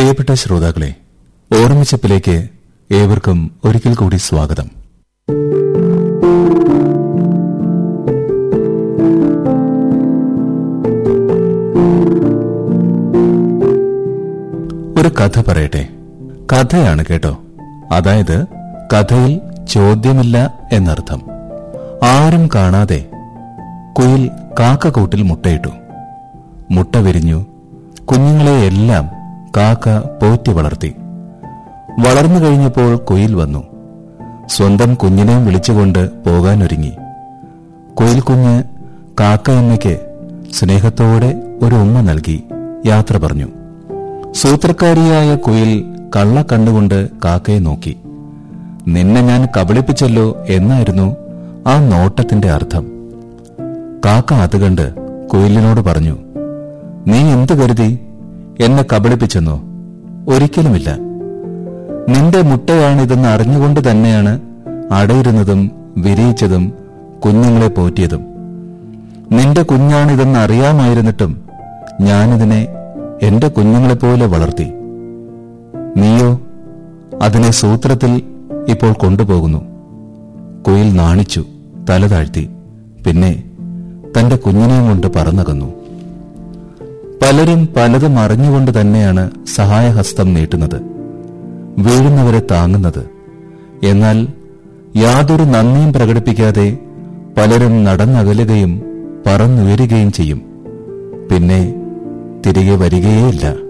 പ്രിയപ്പെട്ട ശ്രോതാക്കളെ ഓർമ്മിച്ചപ്പിലേക്ക് ഏവർക്കും ഒരിക്കൽ കൂടി സ്വാഗതം ഒരു കഥ പറയട്ടെ കഥയാണ് കേട്ടോ അതായത് കഥയിൽ ചോദ്യമില്ല എന്നർത്ഥം ആരും കാണാതെ കുയിൽ കാക്കക്കൂട്ടിൽ മുട്ടയിട്ടു മുട്ട വിരിഞ്ഞു കുഞ്ഞുങ്ങളെയെല്ലാം കാക്ക പോറ്റി വളർത്തി വളർന്നു കഴിഞ്ഞപ്പോൾ കുയിൽ വന്നു സ്വന്തം കുഞ്ഞിനെയും വിളിച്ചുകൊണ്ട് പോകാനൊരുങ്ങി കുയിൽ കുഞ്ഞ് കാക്കയമ്മയ്ക്ക് സ്നേഹത്തോടെ ഒരു ഉമ്മ നൽകി യാത്ര പറഞ്ഞു സൂത്രക്കാരിയായ കുയിൽ കള്ള കണ്ടുകൊണ്ട് കാക്കയെ നോക്കി നിന്നെ ഞാൻ കബളിപ്പിച്ചല്ലോ എന്നായിരുന്നു ആ നോട്ടത്തിന്റെ അർത്ഥം കാക്ക അത് കണ്ട് കുയിലിനോട് പറഞ്ഞു നീ എന്തു കരുതി എന്നെ കബളിപ്പിച്ചെന്നോ ഒരിക്കലുമില്ല നിന്റെ മുട്ടയാണിതെന്ന് അറിഞ്ഞുകൊണ്ട് തന്നെയാണ് അടയിരുന്നതും വിരിയിച്ചതും കുഞ്ഞുങ്ങളെ പോറ്റിയതും നിന്റെ കുഞ്ഞാണിതെന്ന് അറിയാമായിരുന്നിട്ടും ഞാനിതിനെ എന്റെ കുഞ്ഞുങ്ങളെപ്പോലെ വളർത്തി നീയോ അതിനെ സൂത്രത്തിൽ ഇപ്പോൾ കൊണ്ടുപോകുന്നു കുയിൽ നാണിച്ചു തല താഴ്ത്തി പിന്നെ തന്റെ കുഞ്ഞിനെയും കൊണ്ട് പറന്നകന്നു പലരും പലതും അറിഞ്ഞുകൊണ്ട് തന്നെയാണ് സഹായഹസ്തം നീട്ടുന്നത് വീഴുന്നവരെ താങ്ങുന്നത് എന്നാൽ യാതൊരു നന്ദിയും പ്രകടിപ്പിക്കാതെ പലരും നടന്നകലുകയും പറന്നുയരുകയും ചെയ്യും പിന്നെ തിരികെ വരികയേയില്ല